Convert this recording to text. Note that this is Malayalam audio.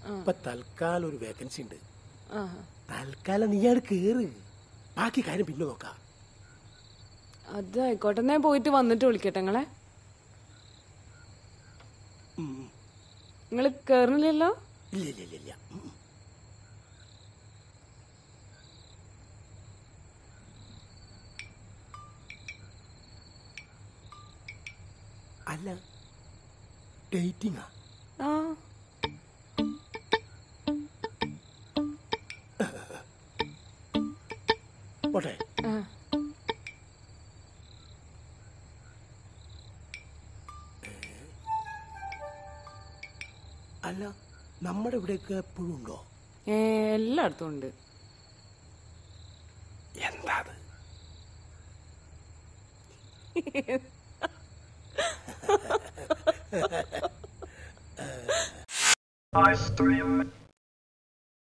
ഇപ്പൊ തൽക്കാലം ഒരു വേക്കൻസി ഉണ്ട് ആ തൽക്കാലം നീയാണ് കേറ് ബാക്കി കാര്യം പിന്നെ നോക്കാം അത് ആയിക്കോട്ടെ ഞാൻ പോയിട്ട് വന്നിട്ട് വിളിക്കട്ടെ നിങ്ങളെ നിങ്ങൾ കേറണില്ലല്ലോ ഇല്ല ഇല്ല ഇല്ല ഇല്ല ഉം. അല്ല ഡേറ്റിംഗാ ആ പോട്ടെ ആ. അല്ല നമ്മുടെ ഇവിടെയൊക്കെ എപ്പോഴും ഉണ്ടോ ഏ, എല്ലായിടത്തും ഉണ്ട് എന്താ അത് I stream